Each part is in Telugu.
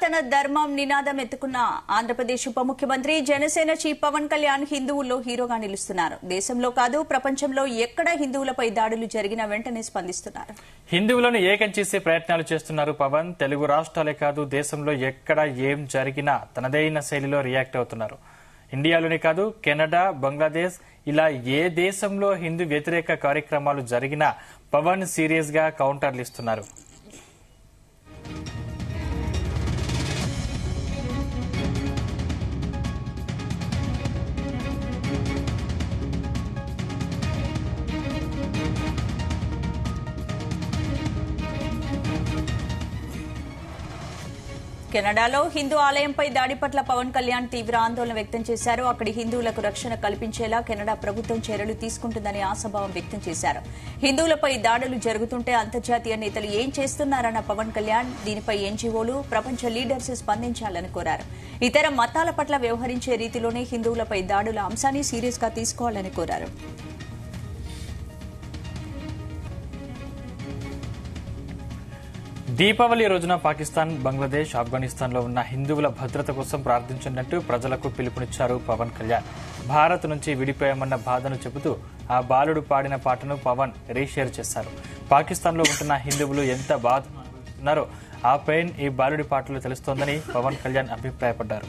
సనాతన ధర్మం నినాదం ఎత్తుకున్న ఆంధ్రప్రదేశ్ ఉప ముఖ్యమంత్రి జనసేన చీఫ్ పవన్ కళ్యాణ్ హిందువుల్లో హీరోగా నిలుస్తున్నారు దేశంలో కాదు ప్రపంచంలో ఎక్కడ హిందువులపై దాడులు జరిగినా వెంటనే స్పందిస్తున్నారు హిందువులను ఏకం చేసే ప్రయత్నాలు చేస్తున్నారు పవన్ తెలుగు రాష్ట్రాలే కాదు దేశంలో ఎక్కడ ఏం జరిగినా తనదైన శైలిలో రియాక్ట్ అవుతున్నారు ఇండియాలోనే కాదు కెనడా బంగ్లాదేశ్ ఇలా ఏ దేశంలో హిందూ వ్యతిరేక కార్యక్రమాలు జరిగినా పవన్ సీరియస్ గా కౌంటర్లు ఇస్తున్నారు కెనడాలో హిందూ ఆలయంపై దాడి పట్ల పవన్ కళ్యాణ్ తీవ్ర ఆందోళన వ్యక్తం చేశారు అక్కడి హిందువులకు రక్షణ కల్పించేలా కెనడా ప్రభుత్వం చర్యలు తీసుకుంటుందని ఆశాభావం వ్యక్తం చేశారు హిందువులపై దాడులు జరుగుతుంటే అంతర్జాతీయ నేతలు ఏం చేస్తున్నారన్న పవన్ కళ్యాణ్ దీనిపై ఎన్జీఓలు ప్రపంచ లీడర్స్ స్పందించాలని కోరారు ఇతర మతాల పట్ల వ్యవహరించే రీతిలోనే హిందువులపై దాడుల అంశాన్ని సీరియస్ గా తీసుకోవాలని కోరారు దీపావళి రోజున పాకిస్తాన్ బంగ్లాదేశ్ ఆఫ్ఘనిస్తాన్ లో ఉన్న హిందువుల భద్రత కోసం ప్రార్థించినట్టు ప్రజలకు పిలుపునిచ్చారు పవన్ కళ్యాణ్ భారత్ నుంచి విడిపోయామన్న బాధను చెబుతూ ఆ బాలుడు పాడిన పాటను పవన్ రీషేర్ చేశారు పాకిస్తాన్ లో ఉంటున్న హిందువులు ఎంత బాధను అనుభవిస్తున్నారో ఆ పెయిన్ ఈ బాలుడి పాటలో తెలుస్తోందని పవన్ కళ్యాణ్ అభిప్రాయపడ్డారు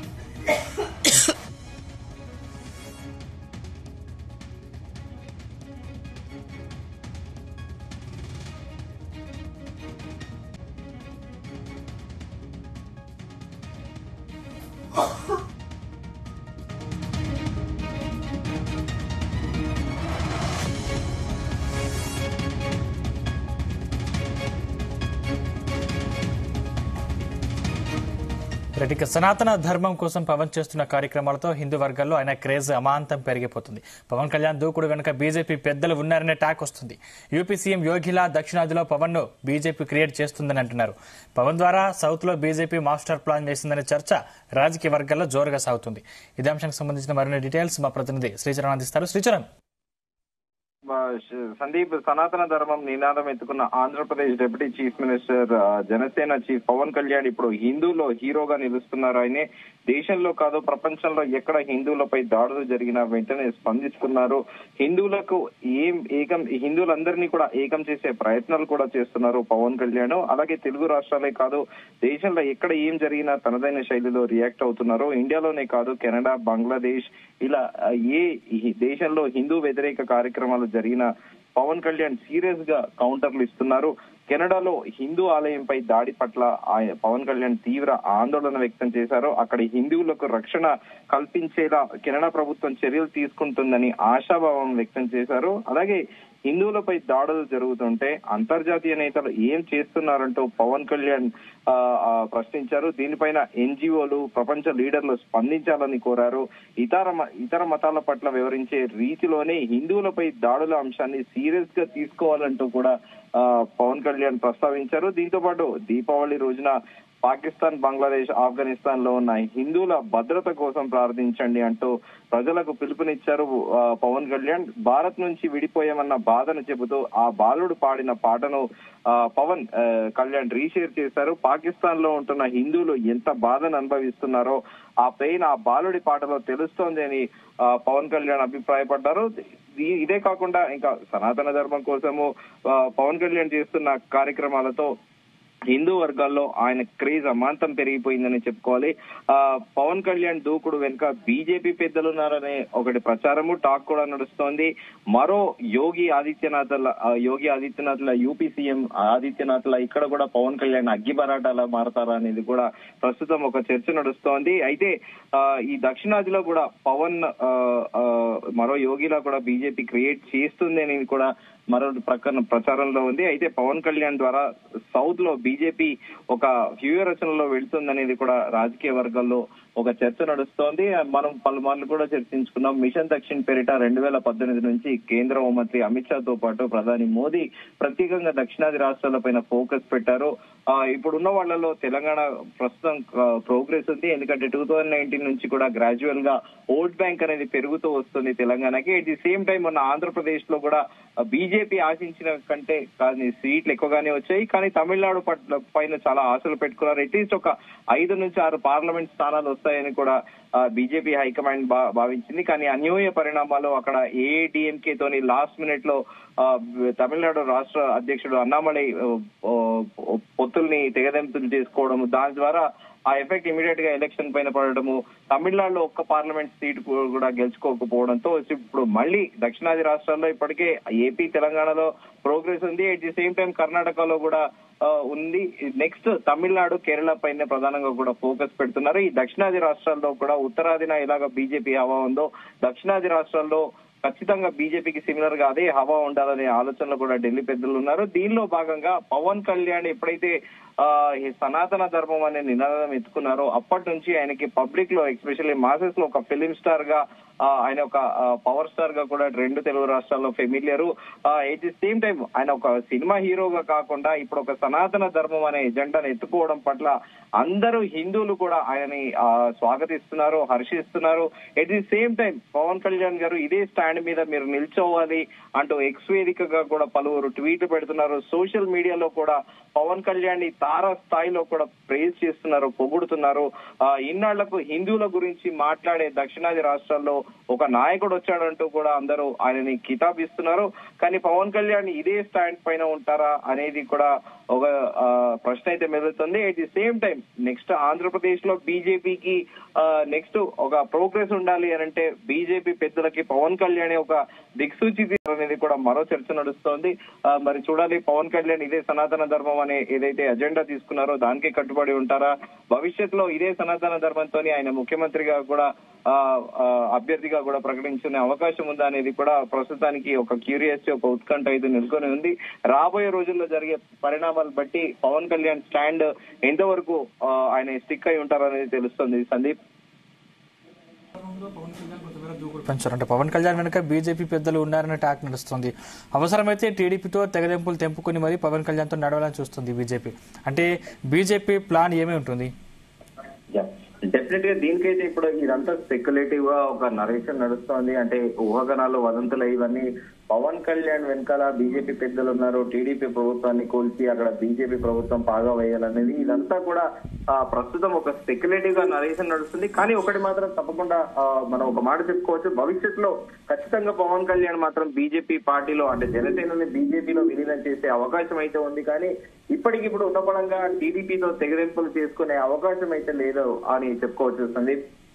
రెడ్డిక సనాతన ధర్మం కోసం పవన్ చేస్తున్న కార్యక్రమాలతో హిందూ వర్గాల్లో ఆయన క్రేజ్ అమాంతం పెరిగిపోతుంది పవన్ కళ్యాణ్ దూకుడు వెనుక బీజేపీ పెద్దలు ఉన్నారనే టాక్ వస్తుంది యూపీ సీఎం యోగిలా దక్షిణాదిలో పవన్ ను బీజేపీ క్రియేట్ చేస్తుందని అంటున్నారు పవన్ ద్వారా సౌత్ లో బీజేపీ మాస్టర్ ప్లాన్ వేసిందనే చర్చ రాజకీయ వర్గాల్లో జోరుగా సాగుతుంది ఇదే అంశానికి సంబంధించిన మరిన్ని డీటెయిల్స్ మా ప్రతినిధి శ్రీచరణ్ అందిస్తారు శ్రీచరణ్ మా శ- సందీప్ సనాతన ధర్మం నినాదం ఎత్తుకున్న ఆంధ్రప్రదేశ్ డిప్యూటీ చీఫ్ మినిస్టర్ ఆ, జనసేన చీఫ్ పవన్ కళ్యాణ్ ఇప్పుడు హిందూలో హీరోగా నిలుస్తున్నారు ఆయనే దేశంలో కాదు ప్రపంచంలో ఎక్కడ హిందువులపై దాడులు జరిగినా వెంటనే స్పందిస్తున్నారు హిందువులకు ఏం ఏకం హిందువులందరినీ కూడా ఏకం చేసే ప్రయత్నాలు కూడా చేస్తున్నారు పవన్ కళ్యాణ్ అలాగే తెలుగు రాష్ట్రాలే కాదు దేశంలో ఎక్కడ ఏం జరిగినా తనదైన శైలిలో రియాక్ట్ అవుతున్నారు ఇండియాలోనే కాదు కెనడా బంగ్లాదేశ్ ఇలా ఆ, ఏ ఈ దేశంలో హిందూ వ్యతిరేక కార్యక్రమాలు జరిగిన పవన్ కళ్యాణ్ సీరియస్ గా కౌంటర్లు ఇస్తున్నారు కెనడాలో హిందూ ఆలయంపై దాడి పట్ల ఆయన పవన్ కళ్యాణ్ తీవ్ర ఆందోళన వ్యక్తం చేశారు అక్కడి హిందువులకు రక్షణ కల్పించేలా కెనడా ప్రభుత్వం చర్యలు తీసుకుంటుందని ఆశాభావం వ్యక్తం చేశారు అలాగే హిందువులపై దాడులు జరుగుతుంటే అంతర్జాతీయ నేతలు ఏం చేస్తున్నారంటూ పవన్ కళ్యాణ్ ఆ, ఆ, ప్రశ్నించారు దీనిపైన ఎన్జిఓలు ప్రపంచ లీడర్లు స్పందించాలని కోరారు ఇతర మ- ఇతర మతాల పట్ల వివరించే రీతిలోనే హిందువులపై దాడుల అంశాన్ని సీరియస్ గా తీసుకోవాలంటూ కూడా ఆ, పవన్ కళ్యాణ్ ప్రస్తావించారు దీంతో పాటు దీపావళి రోజున పాకిస్తాన్ బంగ్లాదేశ్ ఆఫ్ఘనిస్తాన్ లో ఉన్న హిందువుల భద్రత కోసం ప్రార్థించండి అంటూ ప్రజలకు పిలుపునిచ్చారు ఆ, పవన్ కళ్యాణ్ భారత్ నుంచి విడిపోయామన్న బాధను చెబుతూ ఆ బాలుడు పాడిన పాటను ఆ, పవన్ ఆ, కళ్యాణ్ రీషేర్ చేశారు పాకిస్తాన్ లో ఉంటున్న హిందువులు ఎంత బాధను అనుభవిస్తున్నారో ఆ పెయిన్ ఆ బాలుడి పాటలో తెలుస్తోంది అని ఆ, పవన్ కళ్యాణ్ అభిప్రాయపడ్డారు ఈ- ఇదే కాకుండా ఇంకా సనాతన ధర్మం కోసము ఆ, పవన్ కళ్యాణ్ చేస్తున్న కార్యక్రమాలతో హిందూ వర్గాల్లో ఆయన క్రేజ్ అమాంతం పెరిగిపోయిందని చెప్పుకోవాలి ఆ పవన్ కళ్యాణ్ దూకుడు వెనుక బీజేపీ పెద్దలు ఉన్నారనే ఒకటి ప్రచారము టాక్ కూడా నడుస్తోంది మరో యోగి ఆదిత్యనాథ్ యోగి ఆదిత్యనాథ్ యూపీ సీఎం ఆదిత్యనాథ్ ఇక్కడ కూడా పవన్ కళ్యాణ్ అగ్గి బరాటాలా మారతారా అనేది కూడా ప్రస్తుతం ఒక చర్చ నడుస్తోంది అయితే ఆ, ఈ దక్షిణాదిలో కూడా పవన్ ఆ, ఆ, మరో యోగిలా కూడా బీజేపీ క్రియేట్ చేస్తుంది అనేది కూడా మరో ప్రకరణ ప్రచారంలో ఉంది అయితే పవన్ కళ్యాణ్ ద్వారా సౌత్ లో బీజేపీ ఒక వ్యూహ రచనలో వెళ్తుందనేది కూడా రాజకీయ వర్గాల్లో ఒక చర్చ నడుస్తోంది మనం పలుమార్లు కూడా చర్చించుకున్నాం మిషన్ దక్షిణ్ పేరిట రెండు వేల పద్దెనిమిది నుంచి కేంద్ర హోంమంత్రి అమిత్ షా తో పాటు ప్రధాని మోదీ ప్రత్యేకంగా దక్షిణాది రాష్ట్రాలపైన ఫోకస్ పెట్టారు ఆ, ఇప్పుడున్న వాళ్ళలో తెలంగాణ ప్రస్తుతం ప్రోగ్రెస్ ఉంది ఎందుకంటే టూ థౌజండ్ నైన్టీన్ నుంచి కూడా గ్రాడ్యువల్ గా ఓట్ బ్యాంక్ అనేది పెరుగుతూ వస్తుంది తెలంగాణకి ఎట్ ది సేమ్ టైం మన ఆంధ్రప్రదేశ్ లో కూడా బీజేపీ ఆశించిన కంటే కానీ సీట్లు ఎక్కువగానే వచ్చాయి కానీ తమిళనాడు పట్ల పైన చాలా ఆశలు పెట్టుకున్నారు అట్లీస్ట్ ఒక ఐదు నుంచి ఆరు పార్లమెంట్ స్థానాలు వస్తాయని కూడా బీజేపీ హైకమాండ్ భా- భావించింది కానీ అన్యోన్య పరిణామాలు అక్కడ ఏఐడిఎంకే తోని లాస్ట్ మినిట్ లో ఆ, తమిళనాడు రాష్ట్ర అధ్యక్షుడు అన్నామలై ఆ, ఆ, పొత్తుల్ని తెగదెంపులు చేసుకోవడం దాని ద్వారా ఆ ఎఫెక్ట్ ఇమీడియట్ గా ఎలక్షన్ పైన పడడము తమిళనాడులో ఒక్క పార్లమెంట్ సీట్ కూడా గెలుచుకోకపోవడంతో ఇప్పుడు మళ్ళీ దక్షిణాది రాష్ట్రాల్లో ఇప్పటికే ఏపీ తెలంగాణలో ప్రోగ్రెస్ ఉంది అట్ ది సేమ్ టైం కర్ణాటకలో కూడా ఆ, ఉంది నెక్స్ట్ తమిళనాడు కేరళ పైన ప్రధానంగా కూడా ఫోకస్ పెడుతున్నారు ఈ దక్షిణాది రాష్ట్రాల్లో కూడా ఉత్తరాదిన ఎలాగ బీజేపీ హవా ఉందో దక్షిణాది రాష్ట్రాల్లో ఖచ్చితంగా బీజేపీకి సిమిలర్ గా అదే హవా ఉండాలనే ఆలోచనలో కూడా ఢిల్లీ పెద్దలు ఉన్నారు దీనిలో భాగంగా పవన్ కళ్యాణ్ ఎప్పుడైతే ఆ ఈ సనాతన ధర్మం అనే నినాదం ఎత్తుకున్నారో అప్పటి నుంచి ఆయనకి పబ్లిక్ లో ఎస్పెషల్లీ మాసెస్ లో ఒక ఫిలిం స్టార్ గా ఆ, ఆయన ఒక పవర్ స్టార్ గా కూడా రెండు తెలుగు రాష్ట్రాల్లో familiar at the same time ఆయన ఒక సినిమా హీరోగా కాకుండా ఇప్పుడు ఒక సనాతన ధర్మం అనే ఎజెండాను ఎత్తుకోవడం పట్ల అందరూ హిందువులు కూడా ఆయనని ఆ, స్వాగతిస్తున్నారు హర్షిస్తున్నారు at the same time Pawan Kalyan garu ఇదే స్టాండ్ మీద మీరు నిల్చోవాలి అంటూ ఎక్స్ వేదికగా కూడా పలువురు ట్వీట్లు పెడుతున్నారు సోషల్ మీడియాలో కూడా పవన్ కళ్యాణ్ ని తారా స్థాయిలో కూడా ప్రేజ్ చేస్తున్నారు పొగుడుతున్నారు ఆ, ఇన్నాళ్లకు హిందువుల గురించి మాట్లాడే దక్షిణాది రాష్ట్రాల్లో ఒక నాయకుడు వచ్చాడంటూ కూడా అందరూ ఆయనని కితాబిస్తున్నారు కానీ పవన్ కళ్యాణ్ ఇదే స్టాండ్ పైన ఉంటారా అనేది కూడా ఒక ఆ, ప్రశ్న అయితే మెదులుతుంది at the same time next Andhra Pradesh లో బీజేపీకి నెక్స్ట్ ఒక ప్రోగ్రెస్ ఉండాలి అని అంటే బీజేపీ పెద్దలకి పవన్ కళ్యాణ్ ఒక దిక్సూచి అనేది కూడా మరో చర్చ నడుస్తోంది ఆ, మరి చూడాలి పవన్ కళ్యాణ్ ఇదే సనాతన ధర్మం అనే ఏదైతే అజెండా తీసుకున్నారో దానికి కట్టుబడి ఉంటారా భవిష్యత్తులో ఇదే సనాతన ధర్మంతో ఆయన ముఖ్యమంత్రిగా కూడా ఆ, ఆ, అభ్యర్థిగా కూడా ప్రకటించుకునే అవకాశం ఉందా అనేది కూడా ప్రస్తుతానికి ఒక క్యూరియాసిటీ ఒక ఉత్కంఠ అయితే నెలకొని ఉంది రాబోయే రోజుల్లో జరిగే పరిణామాలు బట్టి పవన్ కళ్యాణ్ స్టాండ్ ఎంతవరకు ఆ, ఆయన స్టిక్ అయి ఉంటారనేది తెలుస్తుంది సందీప్ పెంచారు అంటే పవన్ కళ్యాణ్ వెనుక బీజేపీ పెద్దలు ఉన్నారనే టాక్ నడుస్తుంది అవసరమైతే టీడీపీతో తెగదెంపులు తెంపుకుని మరీ పవన్ కళ్యాణ్తో నడవాలని చూస్తుంది బీజేపీ అంటే బీజేపీ ప్లాన్ ఏమై ఉంటుంది డెఫినెట్ గా దీనికైతే ఇప్పుడు ఇదంతా స్పెక్యులేటివ్ గా ఒక నరేషన్ నడుస్తోంది అంటే ఊహాగానాలు వదంతులు ఇవన్నీ పవన్ కళ్యాణ్ వెనకాల బీజేపీ పెద్దలు ఉన్నారు టీడీపీ ప్రభుత్వాన్ని కోల్చి అక్కడ బీజేపీ ప్రభుత్వం పాగా వేయాలనేది ఇదంతా కూడా ఆ, ప్రస్తుతం ఒక స్పెక్యులేటివ్ గా నరేషన్ నడుస్తుంది కానీ ఒకటి మాత్రం తప్పకుండా ఆ, మనం ఒక మాట చెప్పుకోవచ్చు భవిష్యత్తులో ఖచ్చితంగా పవన్ కళ్యాణ్ మాత్రం బీజేపీ పార్టీలో అంటే జనసేనని బీజేపీలో విలీనం చేసే అవకాశం అయితే ఉంది కానీ ఇప్పటికిప్పుడు ఉన్న పడంగా టీడీపీతో తెగదెంపులు చేసుకునే అవకాశం అయితే లేదు అని చెప్పుకోవచ్చు సందీప్